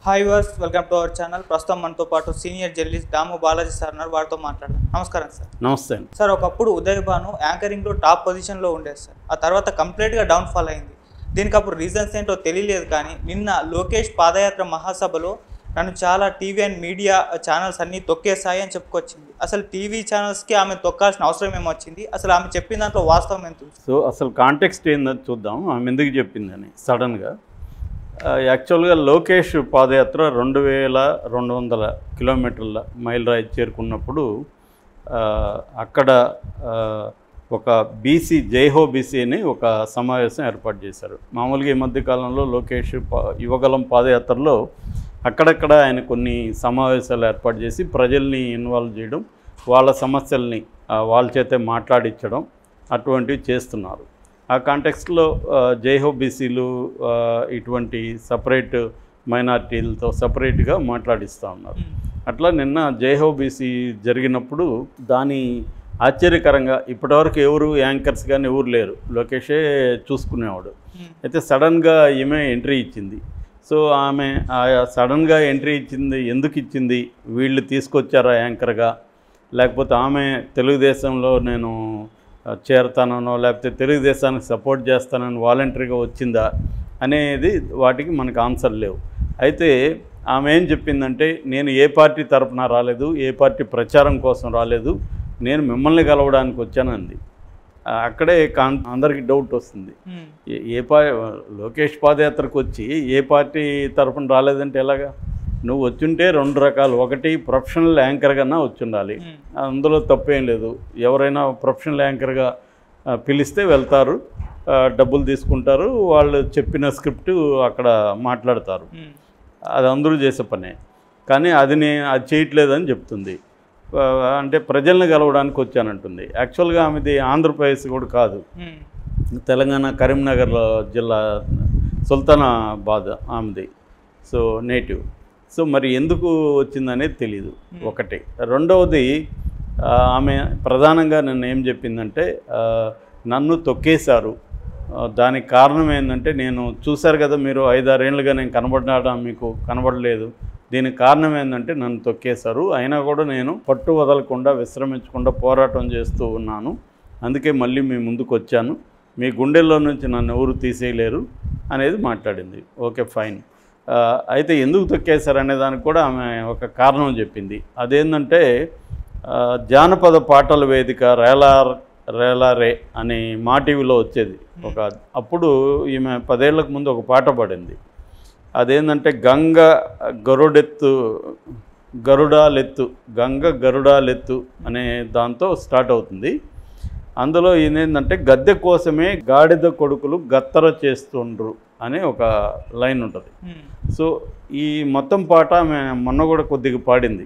Hi viewers welcome to our channel ప్రస్తుతం మనతో పాటు senior journalist Damu Balaji sir ఉన్నారు వారితో మాట్లాడదాం నమస్కారం సార్ నమస్తే అండి సార్ ఒకప్పుడు ఉదయ్ భాను యాంకరింగ్లో టాప్ పొజిషన్లో ఉండేది సార్ ఆ తర్వాత కంప్లీట్గా డౌన్ఫాల్ అయింది దీనికి అప్పుడు రీజన్స్ ఏంటో తెలియలేదు కానీ నిన్న లోకేష్ పాదయాత్ర మహాసభలో నన్ను చాలా టీవీ అండ్ మీడియా ఛానల్స్ అన్నీ తొక్కేస్తాయి అని చెప్పుకొచ్చింది అసలు టీవీ ఛానల్స్కి ఆమె తొక్కాల్సిన అవసరం ఏమొచ్చింది అసలు ఆమె చెప్పిన దాంట్లో వాస్తవం ఎంత ఉంది? సో అసలు కాంటెక్స్ట్ ఏందో చూద్దాం ఆమె ఎందుకు చెప్పిందని సడన్గా ఆ, యాక్చువల్గా లోకేష్ పాదయాత్ర రెండు వేల రెండు వందల కిలోమీటర్ల మైల్ రాయి చేరుకున్నప్పుడు ఆ, అక్కడ ఆ, ఒక బీసీ జైహో బీసీ అని ఒక సమావేశం ఏర్పాటు చేశారు మామూలుగా ఈ మధ్య కాలంలో లోకేష్ పా యువగలం పాదయాత్రలో అక్కడక్కడ ఆయన కొన్ని సమావేశాలు ఏర్పాటు చేసి ప్రజల్ని ఇన్వాల్వ్ చేయడం వాళ్ళ సమస్యల్ని ఆ, వాళ్ళ చేతే మాట్లాడించడం అటువంటివి చేస్తున్నారు ఆ కాంటెక్స్ట్లో జైహో బీసీలు ఆ, ఇటువంటి సపరేట్ మైనార్టీలతో సపరేట్గా మాట్లాడిస్తూ ఉన్నారు అట్లా నిన్న జైహో బీసీ జరిగినప్పుడు దాని ఆశ్చర్యకరంగా ఇప్పటివరకు ఎవరు యాంకర్స్ కానీ ఎవరు లేరు లోకేషే చూసుకునేవాడు Hmm. అయితే సడన్గా ఈమె ఎంట్రీ ఇచ్చింది సో ఆమె ఆ సడన్గా ఎంట్రీ ఇచ్చింది ఎందుకు ఇచ్చింది వీళ్ళు తీసుకొచ్చారా యాంకర్గా లేకపోతే ఆమె తెలుగుదేశంలో నేను ఆ, చేరతానో లేకపోతే తెలుగుదేశానికి సపోర్ట్ చేస్తానని వాలంటరీగా వచ్చిందా అనేది వాటికి మనకు ఆన్సర్ లేవు అయితే ఆమె ఏం చెప్పిందంటే నేను ఏ పార్టీ తరపున రాలేదు ఏ పార్టీ ప్రచారం కోసం రాలేదు నేను మిమ్మల్ని కలవడానికి వచ్చానంది ఆ, అక్కడే కాన్ అందరికీ డౌట్ వస్తుంది Hmm. ఏ- ఏ పా లోకేష్ పాదయాత్రకు వచ్చి ఏ పార్టీ తరపున రాలేదంటే ఎలాగా నువ్వు వచ్చుంటే రెండు రకాలు ఒకటి ప్రొఫెషనల్ యాంకర్ కన్నా వచ్చుండాలి Hmm. అందులో తప్పేం లేదు ఎవరైనా ప్రొఫెషనల్ యాంకర్గా ఆ, పిలిస్తే వెళ్తారు ఆ, డబ్బులు తీసుకుంటారు వాళ్ళు చెప్పిన స్క్రిప్ట్ అక్కడ మాట్లాడతారు Hmm. అది అందరూ చేసే పనే కానీ అది నేను అది చేయట్లేదని చెప్తుంది ఆ, అంటే ప్రజల్ని కలవడానికి వచ్చానంటుంది యాక్చువల్గా ఆమెది ఆంధ్రప్రదేశ్ కూడా కాదు Hmm. తెలంగాణ కరీంనగర్ జిల్లా సుల్తానాబాద్ ఆమెది సో నేటివ్ సో మరి ఎందుకు వచ్చిందనేది తెలియదు ఒకటి రెండవది ఆ, ఆమె ప్రధానంగా నన్ను ఏం చెప్పిందంటే ఆ, నన్ను తొక్కేశారు ఆ, దానికి కారణం ఏంటంటే నేను చూశారు కదా మీరు ఐదారేళ్ళుగా నేను కనబడ్డా మీకు కనబడలేదు దీనికి కారణం ఏంటంటే నన్ను తొక్కేశారు అయినా కూడా నేను పట్టు వదలకుండా విశ్రమించకుండా పోరాటం చేస్తూ ఉన్నాను అందుకే మళ్ళీ మీ ముందుకు వచ్చాను మీ గుండెల్లో నుంచి నన్ను ఎవరు తీసేయలేరు అనేది మాట్లాడింది ఓకే ఫైన్ ఆ, అయితే ఎందుకు తొక్కేశారనే దానికి కూడా ఆమె ఒక కారణం చెప్పింది అదేంటంటే ఆ, జానపద పాటల వేదిక రేలార్ రేలారే అని మా టీవీలో వచ్చేది ఒక అప్పుడు ఈమె పదేళ్లకు ముందు ఒక పాట పాడింది అదేంటంటే గంగ గరుడెత్తు గరుడాలెత్తు గంగ గరుడాలెత్తు అనే దాంతో స్టార్ట్ అవుతుంది అందులో ఏంటంటే గద్దె కోసమే గాడిద కొడుకులు గత్తర చేస్తుండ్రు అనే ఒక లైన్ ఉంటుంది Hmm. సో ఈ మొత్తం పాట ఆమె మొన్న కూడా కొద్దిగా పాడింది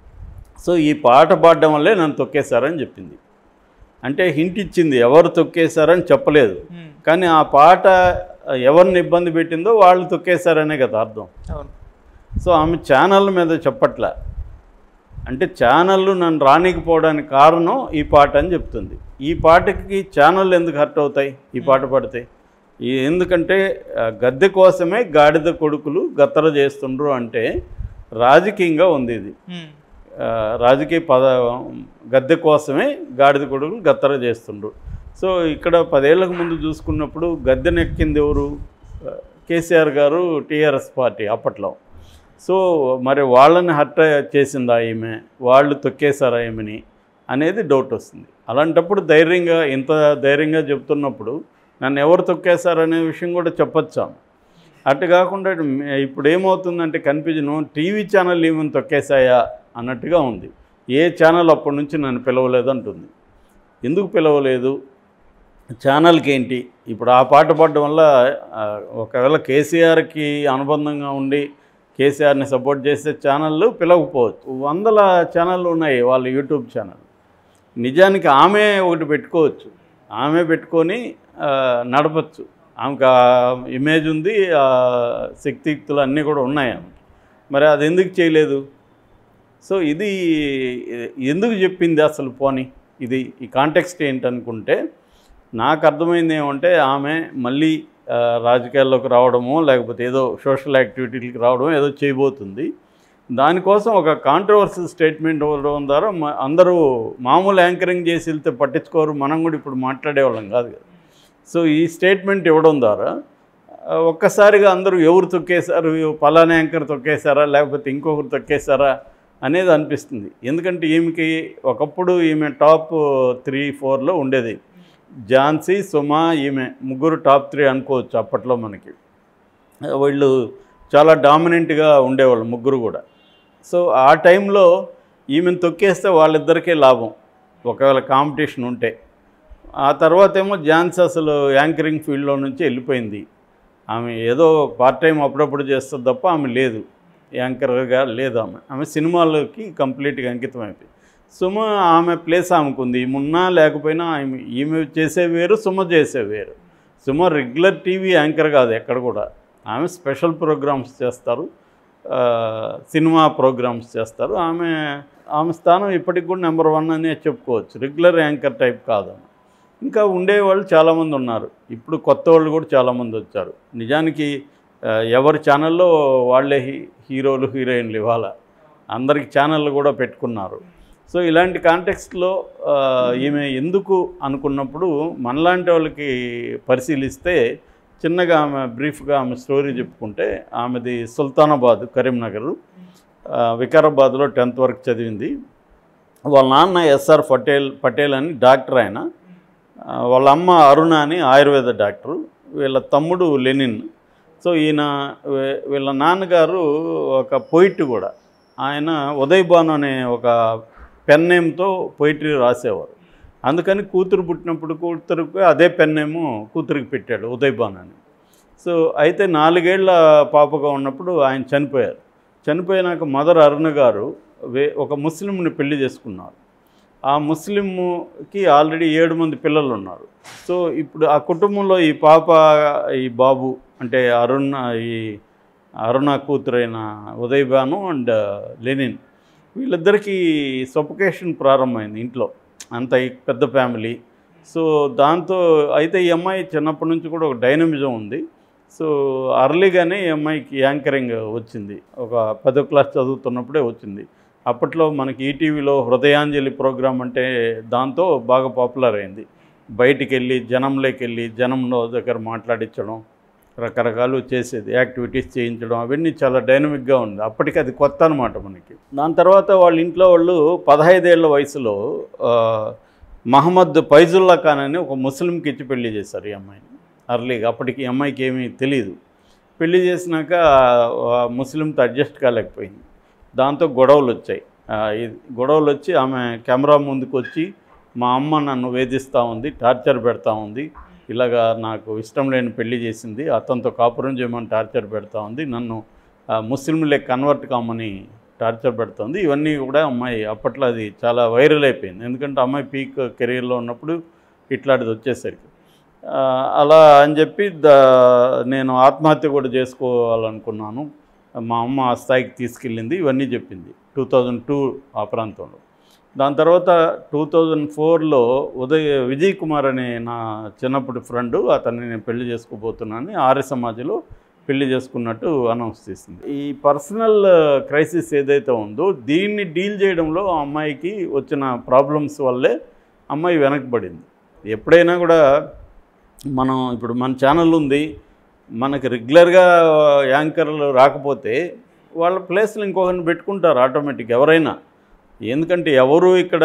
సో ఈ పాట పాడడం వల్లే నన్ను తొక్కేశారని చెప్పింది అంటే హింట్ ఇచ్చింది ఎవరు తొక్కేశారని చెప్పలేదు Hmm. కానీ ఆ పాట ఎవరిని ఇబ్బంది పెట్టిందో వాళ్ళు తొక్కేశారనే కదా అర్థం అవును సో ఆమె ఛానల్ మీద చెప్పట్లే అంటే ఛానళ్ళు నన్ను రానికపోవడానికి కారణం ఈ పాట అని చెప్తుంది ఈ పాటకి ఛానళ్ళు ఎందుకు హర్ట్ అవుతాయి ఈ పాట పాడితే ఈ ఎందుకంటే ఆ, గద్దె కోసమే గాడిద కొడుకులు గత్తర చేస్తుండ్రు అంటే రాజకీయంగా ఉంది ఇది Hmm. ఆ, రాజకీయ పద గద్దె కోసమే గాడిద కొడుకులు గత్తర చేస్తుండ్రు సో ఇక్కడ పదేళ్లకు ముందు చూసుకున్నప్పుడు గద్దెనెక్కింది ఎవరు ఆ, కేసీఆర్ గారు టీఆర్ఎస్ పార్టీ అప్పట్లో సో మరి వాళ్ళని హర్ట్ చేసిందా ఈమె వాళ్ళు తొక్కేశారా ఈమెని అనేది డౌట్ వస్తుంది అలాంటప్పుడు ధైర్యంగా ఇంత ధైర్యంగా చెప్తున్నప్పుడు నన్ను ఎవరు తొక్కేశారనే విషయం కూడా చెప్పొచ్చాం అటు కాకుండా ఇప్పుడు ఏమవుతుందంటే కన్ఫ్యూజన్ టీవీ ఛానల్ ఏమైనా తొక్కేశాయా అన్నట్టుగా ఉంది ఏ ఛానల్ అప్పటి నుంచి నన్ను పిలవలేదు అంటుంది ఎందుకు పిలవలేదు ఛానల్కి ఏంటి ఇప్పుడు ఆ పాట పాడడం వల్ల ఆ, ఒకవేళ కేసీఆర్కి అనుబంధంగా ఉండి కేసీఆర్ని సపోర్ట్ చేసే ఛానళ్ళు పిలవకపోవచ్చు వందల ఛానళ్ళు ఉన్నాయి వాళ్ళ యూట్యూబ్ ఛానల్ నిజానికి ఆమె ఒకటి పెట్టుకోవచ్చు ఆమె పెట్టుకొని ఆ, నడపచ్చు ఆమెకు ఆ ఇమేజ్ ఉంది ఆ శక్తియుక్తులు అన్నీ కూడా ఉన్నాయి ఆమెకి మరి అది ఎందుకు చేయలేదు సో ఇది ఎందుకు చెప్పింది అసలు పోని ఇది ఈ కాంటెక్స్ట్ ఏంటనుకుంటే నాకు అర్థమైంది ఏమంటే ఆమె మళ్ళీ ఆ, రాజకీయాల్లోకి రావడమో లేకపోతే ఏదో సోషల్ యాక్టివిటీలకు రావడమో ఏదో చేయబోతుంది దానికోసం ఒక కాంట్రవర్సీ స్టేట్మెంట్ ఇవ్వడం ద్వారా మ- అందరూ మామూలు యాంకరింగ్ చేసి వెళ్తే పట్టించుకోరు మనం కూడా ఇప్పుడు మాట్లాడేవాళ్ళం కాదు కదా సో ఈ స్టేట్మెంట్ ఇవ్వడం ద్వారా ఆ, ఒక్కసారిగా అందరూ ఎవరు తొక్కేశారు పలానా యాంకర్ తొక్కేశారా లేకపోతే ఇంకొకరు తొక్కేశారా అనేది అనిపిస్తుంది ఎందుకంటే ఈమెకి ఒకప్పుడు ఈమె టాప్ త్రీ ఫోర్లో ఉండేది ఝాన్సీ సుమా ఈమె ముగ్గురు టాప్ త్రీ అనుకోవచ్చు అప్పట్లో మనకి వీళ్ళు చాలా డామినెంట్గా ఉండేవాళ్ళు ముగ్గురు కూడా సో ఆ టైంలో ఈమెను తొక్కేస్తే వాళ్ళిద్దరికీ లాభం ఒకవేళ కాంపిటీషన్ ఉంటే ఆ తర్వాత ఏమో ఝాన్సీ అసలు యాంకరింగ్ ఫీల్డ్లో నుంచి వెళ్ళిపోయింది ఆమె ఏదో పార్ట్ టైం అప్పుడప్పుడు చేస్తుంది తప్ప ఆమె లేదు యాంకర్గా లేదు ఆమె ఆమె సినిమాలకి కంప్లీట్గా అంకితం అయిపోయింది సుమ ఆమె ప్లేస్ ఆమెకు ఉంది ఈమె ఉన్నా లేకపోయినా ఆమె ఈమె చేసే వేరు సుమ చేసే వేరు సుమ రెగ్యులర్ టీవీ యాంకర్ కాదు ఎక్కడ కూడా ఆమె స్పెషల్ ప్రోగ్రామ్స్ చేస్తారు ఆ, సినిమా ప్రోగ్రామ్స్ చేస్తారు ఆమె ఆమె స్థానం ఇప్పటికి కూడా నెంబర్ వన్ అనే చెప్పుకోవచ్చు రెగ్యులర్ యాంకర్ టైప్ కాదు ఆమె. ఇంకా ఉండేవాళ్ళు చాలామంది ఉన్నారు ఇప్పుడు కొత్త వాళ్ళు కూడా చాలామంది వచ్చారు నిజానికి ఆ, ఎవరి ఛానల్లో వాళ్ళే హీ హీరోలు హీరోయిన్లు ఇవాళ అందరికి ఛానళ్ళు కూడా పెట్టుకున్నారు సో ఇలాంటి కాంటెక్స్ట్లో ఈమె ఎందుకు అనుకున్నప్పుడు మనలాంటి వాళ్ళకి పరిశీలిస్తే చిన్నగా ఆమె బ్రీఫ్గా ఆమె స్టోరీ చెప్పుకుంటే ఆమెది సుల్తానాబాద్ కరీంనగర్ ఆ, వికారాబాద్లో టెన్త్ వరకు చదివింది వాళ్ళ నాన్న ఎస్ఆర్ పటేల్ పటేల్ అని డాక్టర్ ఆయన ఆ, వాళ్ళ అమ్మ అరుణ అని ఆయుర్వేద డాక్టరు వీళ్ళ తమ్ముడు లెనిన్ సో ఈయన వీ- వీళ్ళ నాన్నగారు ఒక పొయిట్ కూడా ఆయన ఉదయ్ భాను అనే ఒక పెన్ నేమ్తో పొయిటరీ రాసేవారు అందుకని కూతురు పుట్టినప్పుడు కూతురుకి అదే పెన్ నేము కూతురికి పెట్టాడు ఉదయ్ భాను అని సో అయితే నాలుగేళ్ల పాపగా ఉన్నప్పుడు ఆయన చనిపోయారు చనిపోయినాక మదర్ అరుణ గారు వే ఒక ముస్లింని పెళ్లి చేసుకున్నారు ఆ ముస్లింకి ఆల్రెడీ ఏడు మంది పిల్లలు ఉన్నారు సో ఇప్పుడు ఆ కుటుంబంలో ఈ పాప ఈ బాబు అంటే అరుణ్ ఈ అరుణ కూతురైన ఉదయ్ భాను అండ్ లెనిన్ వీళ్ళిద్దరికీ సఫికేషన్ ప్రారంభమైంది ఇంట్లో అంత ఈ పెద్ద ఫ్యామిలీ సో దాంతో అయితే ఈ అమ్మాయి చిన్నప్పటి నుంచి కూడా ఒక డైనమిజం ఉంది సో అర్లీగానే ఈ అమ్మాయికి యాంకరింగ్ వచ్చింది ఒక పదో క్లాస్ చదువుతున్నప్పుడే వచ్చింది అప్పట్లో మనకి ఈటీవీలో హృదయాంజలి ప్రోగ్రామ్ అంటే దాంతో బాగా పాపులర్ అయింది బయటికి వెళ్ళి జనంలోకి వెళ్ళి జనంలో దగ్గర మాట్లాడించడం రకరకాలు చేసేది యాక్టివిటీస్ చేయించడం అవన్నీ చాలా డైనమిక్గా ఉంది అప్పటికి అది కొత్త అనమాట మనకి దాని తర్వాత వాళ్ళ ఇంట్లో వాళ్ళు పదహైదేళ్ల వయసులో ఆ, మహమ్మద్ ఫైజుల్లా ఖాన్ అని ఒక ముస్లింకి ఇచ్చి పెళ్లి చేశారు ఈ అమ్మాయిని అర్లీగా అప్పటికి ఈ అమ్మాయికి ఏమీ తెలియదు పెళ్లి చేసినాక ఆ ముస్లింతో అడ్జస్ట్ కాలేకపోయింది దాంతో గొడవలు వచ్చాయి ఆ, ఈ గొడవలు వచ్చి ఆమె కెమెరా ముందుకు వచ్చి మా అమ్మ నన్ను వేధిస్తూ ఉంది టార్చర్ పెడతా ఉంది ఇలాగా నాకు ఇష్టం లేని పెళ్లి చేసింది అతనితో కాపురం చేయమని టార్చర్ పెడతా ఉంది నన్ను ఆ, ముస్లింలే కన్వర్ట్ కామని టార్చర్ పెడుతుంది ఇవన్నీ కూడా అమ్మాయి అప్పట్లో అది చాలా వైరల్ అయిపోయింది ఎందుకంటే అమ్మాయి పీక్ కెరీర్లో ఉన్నప్పుడు ఇట్లాంటిది వచ్చేసరికి ఆ, అలా అని చెప్పి ద నేను ఆత్మహత్య కూడా చేసుకోవాలనుకున్నాను మా అమ్మ ఆ స్థాయికి తీసుకెళ్ళింది ఇవన్నీ చెప్పింది టూ థౌజండ్ టూ ఆ ప్రాంతంలో దాని తర్వాత టూ థౌజండ్ ఫోర్లో ఉదయ్ విజయ్ కుమార్ అనే నా చిన్నప్పటి ఫ్రెండ్ అతన్ని నేను పెళ్లి చేసుకోబోతున్నానని ఆర్య సమాజ్లో పెళ్లి చేసుకున్నట్టు అనౌన్స్ చేసింది ఈ పర్సనల్ క్రైసిస్ ఏదైతే ఉందో దీన్ని డీల్ చేయడంలో ఆ అమ్మాయికి వచ్చిన ప్రాబ్లమ్స్ వల్లే అమ్మాయి వెనకబడింది ఎప్పుడైనా కూడా మనం ఇప్పుడు మన ఛానల్ ఉంది మనకి రెగ్యులర్గా యాంకర్లు రాకపోతే వాళ్ళ ప్లేస్లో ఇంకొకరిని పెట్టుకుంటారు ఆటోమేటిక్ ఎవరైనా ఎందుకంటే ఎవరు ఇక్కడ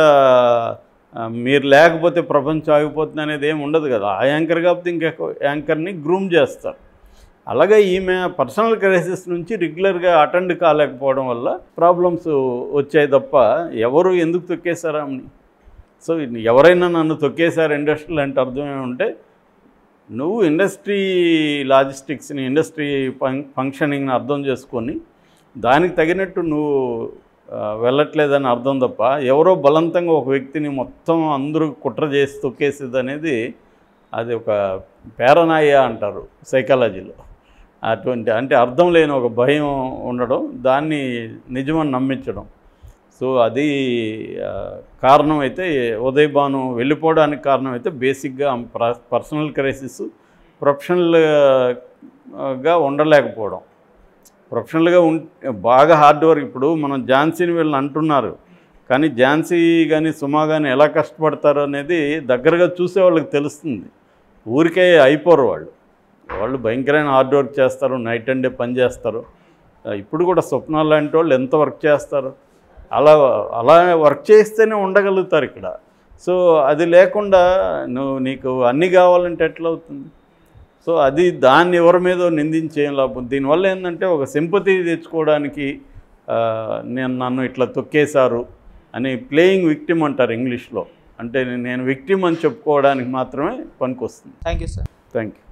ఆ, మీరు లేకపోతే ప్రపంచం ఆగిపోతుంది అనేది ఏమి ఉండదు కదా ఆ యాంకర్ కాకపోతే ఇంకొక యాంకర్ని గ్రూమ్ చేస్తారు అలాగే ఈమె పర్సనల్ క్రైసిస్ నుంచి రెగ్యులర్గా అటెండ్ కాలేకపోవడం వల్ల ప్రాబ్లమ్స్ వచ్చాయి తప్ప ఎవరు ఎందుకు తొక్కేశారా అని సో ఎవరైనా నన్ను తొక్కేశారు ఇండస్ట్రీలో అంటే అర్థం ఏమంటే నువ్వు ఇండస్ట్రీ లాజిస్టిక్స్ని ఇండస్ట్రీ ఫంక్ ఫంక్షనింగ్ని అర్థం చేసుకొని దానికి తగినట్టు నువ్వు ఆ, వెళ్ళట్లేదని అర్థం తప్ప ఎవరో బలవంతంగా ఒక వ్యక్తిని మొత్తం అందరూ కుట్ర చేసి తొక్కేసేది అనేది అది ఒక పేరనాయ అంటారు సైకాలజీలో అటువంటి అంటే అర్థం లేని ఒక భయం ఉండడం దాన్ని నిజమని నమ్మించడం సో అది ఆ, కారణం అయితే ఉదయ్ భాను వెళ్ళిపోవడానికి కారణం అయితే బేసిక్గా పర్సనల్ క్రైసిస్ ప్రొఫెషనల్గా ఉండలేకపోవడం ప్రొఫెషనల్గా ఉం బాగా హార్డ్ వర్క్ ఇప్పుడు మనం ఝాన్సీని వీళ్ళని అంటున్నారు కానీ ఝాన్సీ కానీ సుమా కానీ ఎలా కష్టపడతారు అనేది దగ్గరగా చూసే వాళ్ళకి తెలుస్తుంది ఊరికే అయిపోరు వాళ్ళు వాళ్ళు భయంకరమైన హార్డ్ వర్క్ చేస్తారు నైట్ అండ్ డే పని చేస్తారు ఆ, ఇప్పుడు కూడా స్వప్న లాంటి వాళ్ళు ఎంత వర్క్ చేస్తారు అలా అలా వర్క్ చేస్తేనే ఉండగలుగుతారు ఇక్కడ సో అది లేకుండా నువ్వు నీకు అన్నీ కావాలంటే ఎట్లా అవుతుంది సో అది దాన్ని ఎవరి మీద నిందించేం లాభం దీనివల్ల ఏంటంటే ఒక సింపతి తెచ్చుకోవడానికి ఆ, నేను నన్ను ఇట్లా తొక్కేశారు అని ప్లేయింగ్ విక్టిమ్ అంటారు ఇంగ్లీష్లో అంటే నేను విక్టిమ్ అని చెప్పుకోవడానికి మాత్రమే పనికొస్తుంది thank you sir thank you